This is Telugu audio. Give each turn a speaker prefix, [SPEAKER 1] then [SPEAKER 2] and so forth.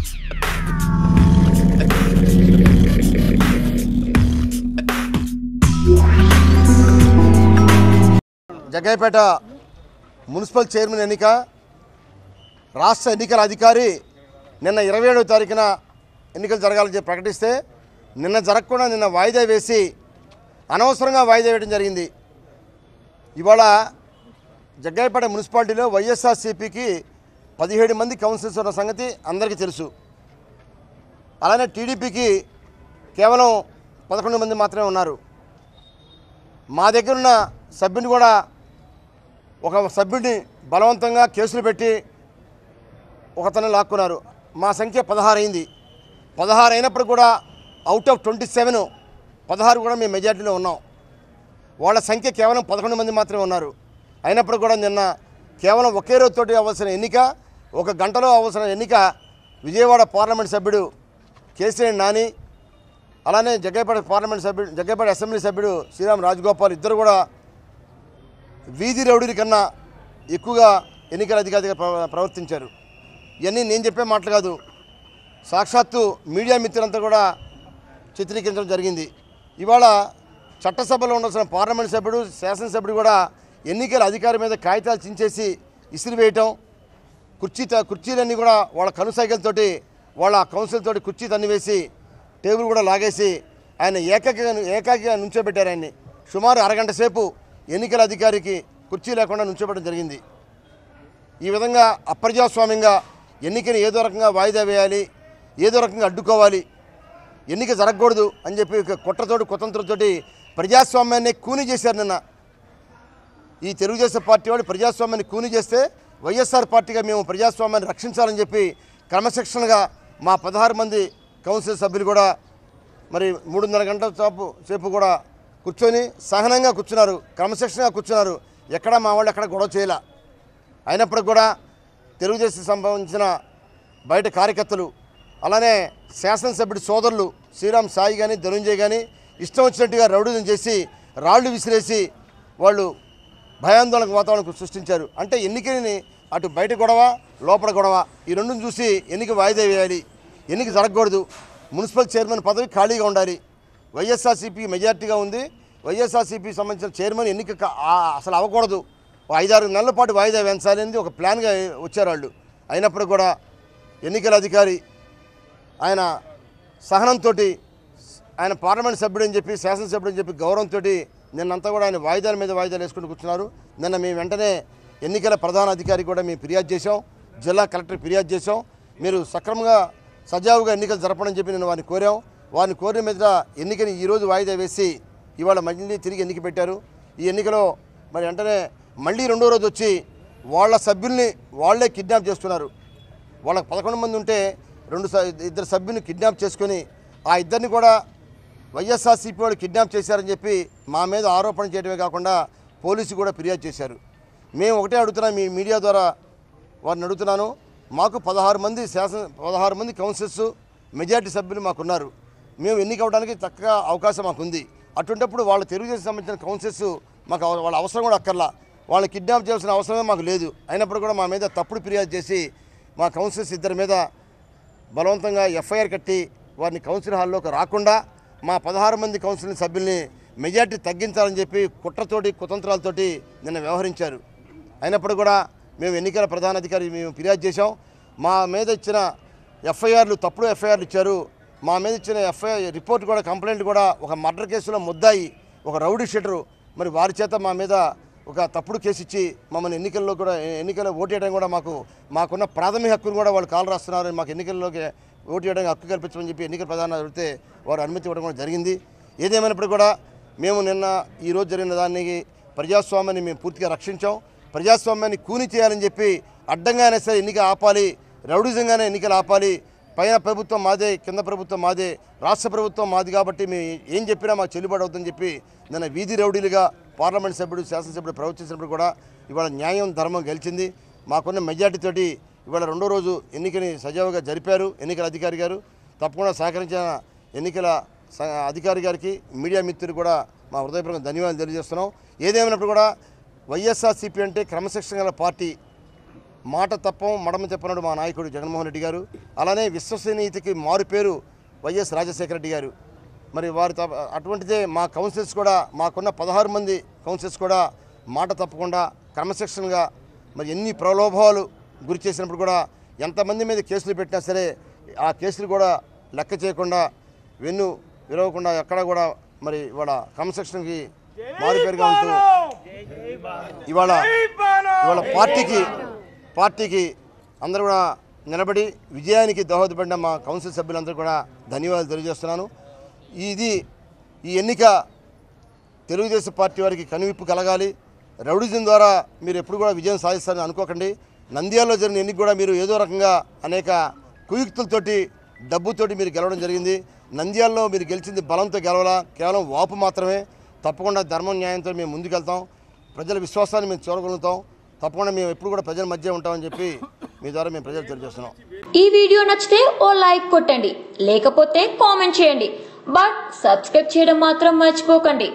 [SPEAKER 1] జగ్గయ్యపేట మున్సిపల్ చైర్మన్ ఎన్నిక రాష్ట్ర ఎన్నికల అధికారి నిన్న ఇరవై ఏడవ తారీఖున ఎన్నికలు జరగాలని చెప్పి ప్రకటిస్తే నిన్న జరగకుండా నిన్న వాయిదా వేసి అనవసరంగా వాయిదా వేయడం జరిగింది ఇవాళ జగ్గయ్యపేట మున్సిపాలిటీలో వైఎస్ఆర్సీపీకి పదిహేడు మంది కౌన్సిలర్స్ ఉన్న సంగతి అందరికీ తెలుసు అలానే టీడీపీకి కేవలం పదకొండు మంది మాత్రమే ఉన్నారు మా దగ్గర ఉన్న సభ్యుని కూడా ఒక సభ్యుడిని బలవంతంగా కేసులు పెట్టి ఒకతను లాక్కున్నారు మా సంఖ్య పదహారు అయింది పదహారు అయినప్పుడు కూడా అవుట్ ఆఫ్ ట్వంటీ సెవెన్ పదహారు కూడా మేము మెజార్టీలో ఉన్నాం వాళ్ళ సంఖ్య కేవలం పదకొండు మంది మాత్రమే ఉన్నారు అయినప్పుడు కూడా నిన్న కేవలం ఒకే రోజుతోటి అవ్వాల్సిన ఎన్నిక ఒక గంటలో అవ్వాల్సిన ఎన్నిక విజయవాడ పార్లమెంట్ సభ్యుడు కేసీఆర్ నాని అలానే జగ్గైపేట పార్లమెంట్ సభ్యుడు జగ్గైపేట అసెంబ్లీ సభ్యుడు శ్రీరామ్ రాజగోపాల్ ఇద్దరు కూడా వీధి రౌడీల కన్నా ఎక్కువగా ఎన్నికల అధికారిగా ప్ర- ప్రవర్తించారు ఇవన్నీ నేను చెప్పే మాటలు కాదు సాక్షాత్తు మీడియా మిత్రులంతా కూడా చిత్రీకరించడం జరిగింది ఇవాళ చట్టసభలో ఉండాల్సిన పార్లమెంట్ సభ్యుడు శాసనసభ్యుడు కూడా ఎన్నికల అధికారి మీద కాగితాలు చించేసి ఇసిరి వేయటం కుర్చీ త- కుర్చీలన్నీ కూడా వాళ్ళ కనుసైకిల్తోటి వాళ్ళ కౌన్సిల్ తోటి కుర్చీ తన్ని వేసి టేబుల్ కూడా లాగేసి ఆయన ఏకాకిగా ఏకాకిగా నుంచోబెట్టారు ఆయన్ని సుమారు అరగంట సేపు ఎన్నికల అధికారికి కుర్చీ లేకుండా నుంచోబెట్టడం జరిగింది ఈ విధంగా అప్రజాస్వామ్యంగా ఎన్నికని ఏదో రకంగా వాయిదా వేయాలి ఏదో రకంగా అడ్డుకోవాలి ఎన్నిక జరగకూడదు అని చెప్పి ఒక కుట్రతోటి కుతంత్రంతోటి ప్రజాస్వామ్యాన్ని కూని చేశారు నిన్న ఈ తెలుగుదేశం పార్టీ వాళ్ళు ప్రజాస్వామ్యాన్ని కూని చేస్తే వైఎస్ఆర్ పార్టీగా మేము ప్రజాస్వామ్యాన్ని రక్షించాలని చెప్పి క్రమశిక్షణగా మా పదహారు మంది కౌన్సిల్ సభ్యులు కూడా మరి మూడున్నర గంటల సేపు సేపు కూడా కూర్చొని సహనంగా కూర్చున్నారు క్రమశిక్షణగా కూర్చున్నారు ఎక్కడ మా వాళ్ళు ఎక్కడ గొడవ చేయలే అయినప్పటికి కూడా తెలుగుదేశం సంబంధించిన బయట కార్యకర్తలు అలానే శాసనసభ్యుడి సోదరులు శ్రీరామ్ సాయి కానీ ధనుంజయ్ కానీ ఇష్టం వచ్చినట్టుగా రౌడీలను చేసి రాళ్లు విసిరేసి వాళ్ళు భయాందోళన వాతావరణం సృష్టించారు అంటే ఎన్నికని అటు బయట గొడవ లోపల గొడవ ఈ రెండును చూసి ఎన్నిక వాయిదా వేయాలి ఎన్నిక జరగకూడదు మున్సిపల్ చైర్మన్ పదవి ఖాళీగా ఉండాలి వైఎస్ఆర్సీపీ మెజార్టీగా ఉంది వైఎస్ఆర్సీపీ సంబంధించిన చైర్మన్ ఎన్నిక కా- ఆ- అసలు అవ్వకూడదు ఓ ఐదారు నెలల పాటు వాయిదా వేయించాలి అనేది ఒక ప్లాన్గా వచ్చారు వాళ్ళు అయినప్పుడు కూడా ఎన్నికల అధికారి ఆయన సహనంతో ఆయన పార్లమెంట్ సభ్యుడు అని చెప్పి శాసనసభ్యుడు అని చెప్పి గౌరవంతో నిన్నంతా కూడా ఆయన వాయిదాల మీద వాయిదాలు వేసుకుంటూ కూర్చున్నారు నిన్న మేము వెంటనే ఎన్నికల ప్రధాన అధికారి కూడా మేము ఫిర్యాదు చేశాం జిల్లా కలెక్టర్ ఫిర్యాదు చేశాం మీరు సక్రమంగా సజావుగా ఎన్నికలు జరపడని చెప్పి నేను వారిని కోరాం వారిని కోరిన మీద ఎన్నికని ఈరోజు వాయిదా వేసి ఇవాళ మళ్ళీ తిరిగి ఎన్నిక పెట్టారు ఈ ఎన్నికలో మరి వెంటనే మళ్ళీ రెండో రోజు వచ్చి వాళ్ళ సభ్యుల్ని వాళ్ళే కిడ్నాప్ చేస్తున్నారు వాళ్ళకి పదకొండు మంది ఉంటే రెండు స- ఇద్దరు సభ్యుని కిడ్నాప్ చేసుకొని ఆ ఇద్దరిని కూడా వైఎస్ఆర్సీపీ వాళ్ళు కిడ్నాప్ చేశారని చెప్పి మా మీద ఆరోపణ చేయడమే కాకుండా పోలీసు కూడా ఫిర్యాదు చేశారు మేము ఒకటే అడుగుతున్నాం మీ మీడియా ద్వారా వారిని అడుగుతున్నాను మాకు పదహారు మంది శాసన పదహారు మంది కౌన్సిల్స్ మెజార్టీ సభ్యులు మాకున్నారు మేము ఎన్నిక అవడానికి చక్కగా అవకాశం మాకుంది అటువంటిప్పుడు వాళ్ళ తెలుగుదేశం సంబంధించిన కౌన్సిల్స్ మాకు అవ- వాళ్ళ అవసరం కూడా అక్కర్లా వాళ్ళని కిడ్నాప్ చేయాల్సిన అవసరమే మాకు లేదు అయినప్పుడు కూడా మా మీద తప్పుడు ఫిర్యాదు చేసి మా కౌన్సిల్స్ ఇద్దరి మీద బలవంతంగా ఎఫ్ఐఆర్ కట్టి వారిని కౌన్సిల్ హాల్లోకి రాకుండా మా పదహారు మంది కౌన్సిల్ సభ్యుల్ని మెజార్టీ తగ్గించాలని చెప్పి కుట్రతోటి కుతంత్రాలతోటి నిన్న వ్యవహరించారు అయినప్పుడు కూడా మేము ఎన్నికల ప్రధాన అధికారి మేము ఫిర్యాదు చేశాం మా మీద ఇచ్చిన ఎఫ్ఐఆర్లు తప్పుడు ఎఫ్ఐఆర్లు ఇచ్చారు మా మీద ఇచ్చిన ఎఫ్ఐఆర్ రిపోర్ట్ కూడా కంప్లైంట్ కూడా ఒక మర్డర్ కేసులో ముద్దాయి ఒక రౌడీ షీటరు మరి వారి చేత మా మీద ఒక తప్పుడు కేసు ఇచ్చి మమ్మల్ని ఎన్నికల్లో కూడా ఎన్నికల్లో ఓటు వేయడం కూడా మాకు మాకున్న ప్రాథమిక హక్కును కూడా వాళ్ళు కాలు రాస్తున్నారు మాకు ఎన్నికల్లోకి ఓటు వేయడానికి హక్కు కల్పించమని చెప్పి ఎన్నికల ప్రధాన అడిగితే వారు అనుమతి ఇవ్వడం కూడా జరిగింది ఏదేమైనప్పుడు కూడా మేము నిన్న ఈరోజు జరిగిన దానికి ప్రజాస్వామ్యాన్ని మేము పూర్తిగా రక్షించాం ప్రజాస్వామ్యాన్ని కూని చేయాలని చెప్పి అడ్డంగానే సరే ఎన్నిక ఆపాలి రౌడిజంగానే ఎన్నికలు ఆపాలి పైన ప్రభుత్వం మాదే కింద ప్రభుత్వం మాదే రాష్ట్ర ప్రభుత్వం మాది కాబట్టి మేము ఏం చెప్పినా మాకు చెల్లుబాటు అవుతుందని చెప్పి నిన్న వీధి రౌడీలుగా పార్లమెంట్ సభ్యుడు శాసనసభ్యుడు ప్రవర్తించినప్పుడు కూడా ఇవాళ న్యాయం ధర్మం గెలిచింది మాకున్న మెజార్టీతోటి ఇవాళ రెండో రోజు ఎన్నికని సజావుగా జరిపారు ఎన్నికల అధికారి గారు తప్పకుండా సహకరించిన ఎన్నికల స- అధికారి గారికి మీడియా మిత్రులు కూడా మా హృదయపూర్వక ధన్యవాదాలు తెలియజేస్తున్నాం ఏదేమైనప్పుడు కూడా వైఎస్ఆర్సీపీ అంటే క్రమశిక్షణ గల పార్టీ మాట తప్పం మడమ చెప్పనడు మా నాయకుడు జగన్మోహన్ రెడ్డి గారు అలానే విశ్వసనీయతకి మారు పేరు వైఎస్ రాజశేఖర రెడ్డి గారు మరి వారి తప్ప అటువంటిదే మా కౌన్సిల్స్ కూడా మాకున్న పదహారు మంది కౌన్సిల్స్ కూడా మాట తప్పకుండా క్రమశిక్షణగా మరి ఎన్ని ప్రలోభాలు గురి చేసినప్పుడు కూడా ఎంతమంది మీద కేసులు పెట్టినా సరే ఆ కేసులు కూడా లెక్క చేయకుండా వెన్ను విరవకుండా ఎక్కడ కూడా మరి ఇవాళ క్రమశిక్షణకి మారుపేరుగా ఉంటూ ఇవాళ ఇవాళ పార్టీకి పార్టీకి అందరూ కూడా నిలబడి విజయానికి దోహదపడిన మా కౌన్సిల్ సభ్యులందరూ కూడా ధన్యవాదాలు తెలియజేస్తున్నాను ఇది ఈ ఎన్నిక తెలుగుదేశం పార్టీ వారికి కనువిప్పు కలగాలి రౌడిజం ద్వారా మీరు ఎప్పుడు కూడా విజయం సాధిస్తారని అనుకోకండి నంద్యాలలో జరిగిన ఎన్నిక కూడా మీరు ఏదో రకంగా అనేక కుయుక్తులతోటి డబ్బుతోటి మీరు గెలవడం జరిగింది నంద్యాలలో మీరు గెలిచింది బలంతో గెలవాలా కేవలం వాపు మాత్రమే తప్పకుండా ధర్మం న్యాయంతో మేము ముందుకెళ్తాం ప్రజల విశ్వాసాన్ని మేము చూడగలుగుతాం తప్పకుండా మేము ఎప్పుడు కూడా ప్రజల మధ్య ఉంటామని చెప్పి మీ ద్వారా మేము ప్రజలు తెలియజేస్తున్నాం
[SPEAKER 2] ఈ వీడియో నచ్చితే ఓ లైక్ కొట్టండి లేకపోతే కామెంట్ చేయండి బట్ సబ్స్క్రైబ్ చేయడం మాత్రం మర్చిపోకండి